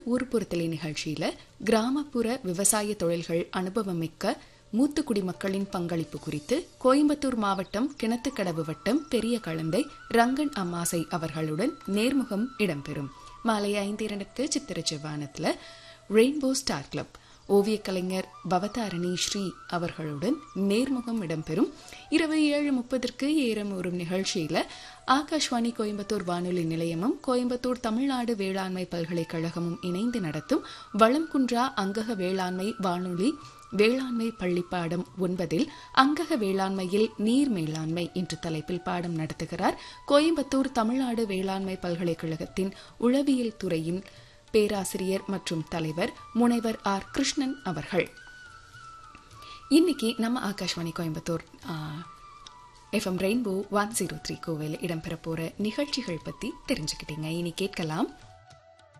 ஊர்ப்புறத்தலை நிகழ்ச்சியில கிராமப்புற விவசாய தொழில்கள் அனுபவமிக்க மூத்த குடிமக்களின் பங்களிப்பு குறித்து கோயம்புத்தூர் மாவட்டம் கிணத்துக்கடவு வட்டம் பெரிய கலந்தை ரங்கன் அம்மாசை அவர்களுடன் நேர்முகம் இடம்பெறும் மாலை ஐந்து இரண்டுக்கு சித்திர செவ்வானத்துல ரெயின்போ ஸ்டார் கிளப் ஓவியக் கலைஞர் பவதாரணி ஸ்ரீ அவர்களுடன் நேர்முகம் இடம்பெறும் இரவு ஏழு முப்பதற்கு ஏறம் ஒரு நிகழ்ச்சியில ஆகாஷ்வாணி கோயம்புத்தூர் வானொலி நிலையமும் கோயம்புத்தூர் தமிழ்நாடு வேளாண்மை பல்கலைக்கழகமும் இணைந்து நடத்தும் வளம் குன்றா அங்கக வேளாண்மை வானொலி வேளாண்மை பள்ளி பாடம் ஒன்பதில் அங்கக வேளாண்மையில் நீர் மேலாண்மை என்ற தலைப்பில் பாடம் நடத்துகிறார் கோயம்புத்தூர் தமிழ்நாடு வேளாண்மை பல்கலைக்கழகத்தின் உளவியல் துறையின் பேராசிரியர் மற்றும் தலைவர் முனைவர் ஆர் கிருஷ்ணன் அவர்கள் இன்னைக்கு நம்ம Akashvani Coimbatore FM rainbow one zero three கோவில் இடம்பெற போற நிகழ்ச்சிகள் பத்தி தெரிஞ்சுக்கிட்டீங்க இனி கேட்கலாம்